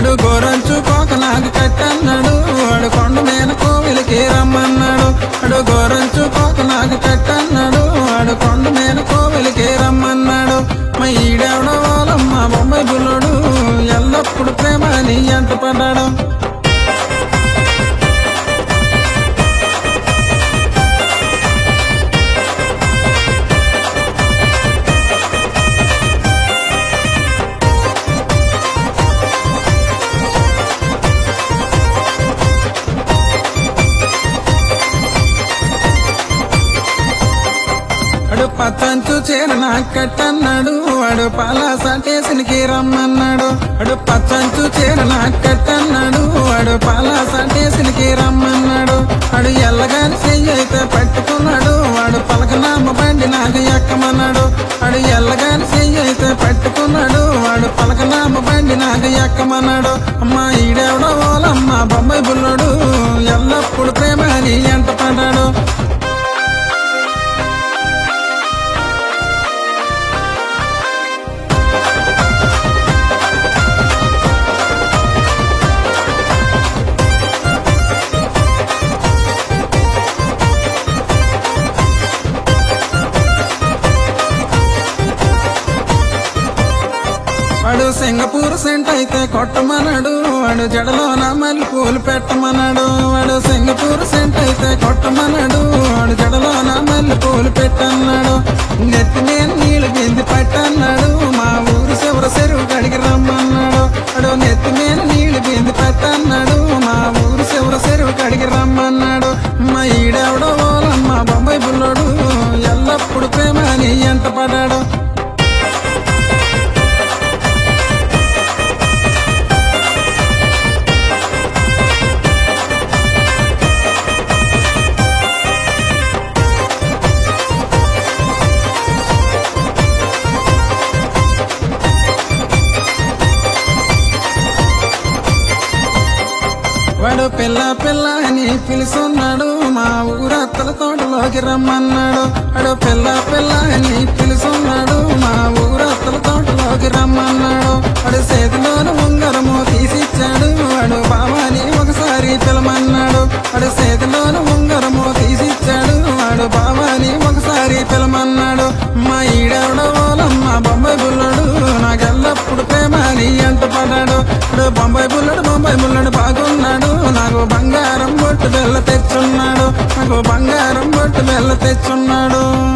అడు గోరంచు కోక నాకు కట్టన్నాడు అడు కొండ మీద కోవిలికి రమ్మన్నాడు అడు గోరంచు కోక నాకు కట్టన్నాడు అడు కొండ మీద కోవిలికి రమ్మన్నాడు మా ఈడెవడో వాళ్ళమ్మ బొమ్మాయి బుల్లుడు ఎల్లప్పుడు ప్రేమ అని ఎంట పడ్డాడు అడు పచ్చంచు చీర నాకు కట్టన్నాడు వాడు పలాస స్టేషన్కి రమ్మన్నాడు అడు పచ్చంచు చీర నాకు కట్టన్నాడు వాడు పలాస స్టేషన్కి రమ్మన్నాడు అడు ఎల్లగాని చెయ్యి అయితే పట్టుకున్నాడు వాడు పలకనామ బండి నాకు ఎక్కమన్నాడు అడు ఎల్లగాని చెయ్యి అయితే పట్టుకున్నాడు వాడు పలకనామ బండి నాకు ఎక్కమన్నాడు అమ్మా ఈడెవడో ఓలమ్మ బొమ్మాయి బుల్లుడు ఎల్లప్పుడు ప్రేమ అని ఎంట పడ్డాడు వాడు సింగపూర్ సెంట్ అయితే కొట్టమన్నాడు వాడు జడలో నా మళ్ళీ పూలు పెట్టమన్నాడు వాడు సింగపూర్ సెంట్ అయితే కొట్టమన్నాడు వాడు జడలో నా మళ్ళీ పూలు పెట్టన్నాడు నెత్తి మీద నీళ్ళు బింది పట్టన్నాడు మా ఊరు చివర చెరువు కడిగి రమ్మన్నాడు వాడు నెత్తి మీద నీళ్ళు బింది పట్టన్నాడు మా ఊరు చివర చెరువు కడిగి రమ్మన్నాడు మా ఈడెవడో ఓలమ్మ బొంబాయి బుల్లోడు ఎల్లప్పుడు ప్రేమ అని ఎంట పడ్డాడు వాడు పిల్ల పిల్ల అని పిలుస్తున్నాడు మా ఊరత్తల తోటలోకి రమ్మన్నాడు వాడు పిల్ల పిల్ల అని పిలుస్తున్నాడు మా ఊరత్తల తోటలోకి రమ్మన్నాడు వాడు చేతిలోని ఉంగరము తీసిచ్చాడు వాడు బావాని ఒకసారి పిలమన్నాడు వాడు చేతిలోని ఉంగరము తీసిచ్చాడు వాడు బావాని ఒకసారి పిలమన్నాడు మా ఈడెవడో ఓలమ్మ బొంబాయి బుల్లడు నాకెల్లప్పుడు ప్రేమ అని ఎంట పడ్డాడు వాడు బొంబాయి బుల్లడు బొంబాయి బుల్లడు బాగున్నాడు నాకు బంగారం బొట్టు బెల్ల తెచ్చున్నాడు నాకు బంగారం బొట్టు బెల్ల తెచ్చున్నాడు